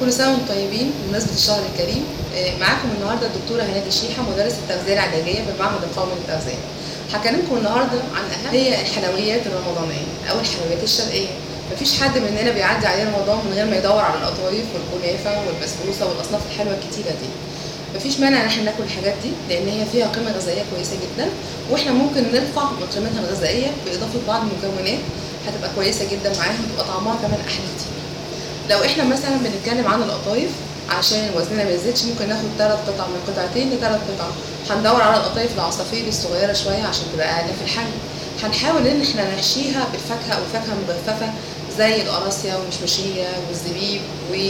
كل سنه وانتم طيبين بمناسبه الشهر الكريم آه، معاكم النهارده الدكتوره هنادي شيحه مدرسه التغذيه العلاجيه بالمعهد القومي للتغذيه هكلمكم النهارده عن اهم هي الحلويات الرمضانيه او الحلويات الشرقيه مفيش حد مننا بيعدي عليه رمضان من غير ما يدور على القطايف والكنافه والبسبوسه والاصناف الحلوه الكتيره دي مفيش مانع ان احنا ناكل الحاجات دي لان هي فيها قيمه غذائيه كويسه جدا واحنا ممكن نرفع من قيمتها الغذائيه باضافه بعض المكونات هتبقى كويسه جدا معاهم وتبقى طعمها كمان احلى كتير لو احنا مثلا بنتكلم عن القطايف عشان وزننا ما يزيدش ممكن ناخد ثلاث قطع من قطعتين لثلاث قطع هندور على القطايف العصافير الصغيره شويه عشان تبقى اقل في الحجم هنحاول ان احنا نحشيها بالفاكهه او فاكهه مجففه زي القراصية والمشمشية والزبيب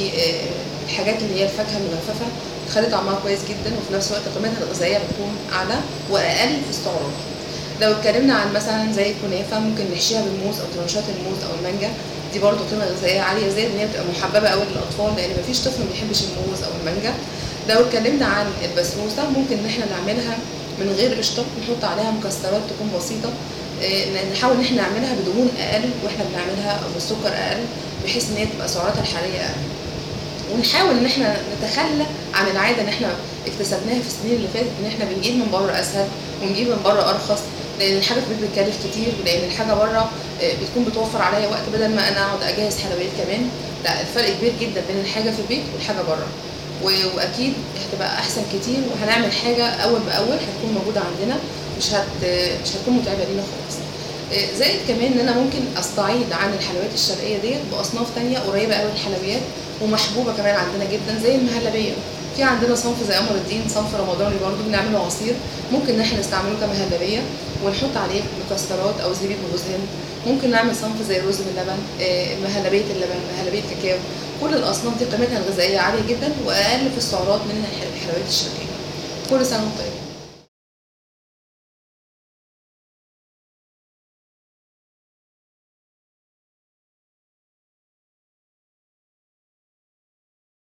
والحاجات اللي هي الفاكهة المجففة تخلي طعمها كويس جدا وفي نفس الوقت قيمتها الغذائية بتكون أعلى وأقل في السعرات لو اتكلمنا عن مثلا زي الكنافة ممكن نحشيها بالموز أو ترنشات الموز أو المانجا دي برضه قيمة غذائية عالية زائد إن هي بتبقى محببة أوي للأطفال لأن مفيش طفل ما بيحبش الموز أو المانجا لو اتكلمنا عن البسبوسة ممكن إن احنا نعملها من غير قشطة نحط عليها مكسرات تكون بسيطة نحاول ان احنا نعملها بدهون اقل واحنا بنعملها او بالسكر اقل بحيث ان هي تبقى سعراتها الحراريه اقل ونحاول ان احنا نتخلى عن العاده ان احنا اكتسبناها في السنين اللي فاتت ان احنا بنجيب من بره اسهل ونجيب من بره ارخص لان الحاجه في البيت بتكلف كتير لان الحاجه بره بتكون بتوفر عليا وقت بدل ما انا اقعد اجهز حلويات كمان لا الفرق كبير جدا بين الحاجه في البيت والحاجه بره واكيد هتبقى احسن كتير وهنعمل حاجه اول باول هتكون موجوده عندنا مش هت مش هتكون متعبه لينا خالص زائد كمان ان انا ممكن استعيد عن الحلويات الشرقيه ديت باصناف تانية قريبه قوي للحلويات ومحبوبه كمان عندنا جدا زي المهلبيه في عندنا صنف زي قمر الدين صنف رمضاني برضه بنعمله عصير ممكن ان احنا نستعمله كمهلبيه ونحط عليه مكسرات او زبيب وجوز هند ممكن نعمل صنف زي الرز باللبن مهلبيه اللبن مهلبيه كاكاو كل الاصناف دي قيمتها الغذائيه عاليه جدا واقل في السعرات من الحلويات الشرقيه كل سنه وانتم طيبين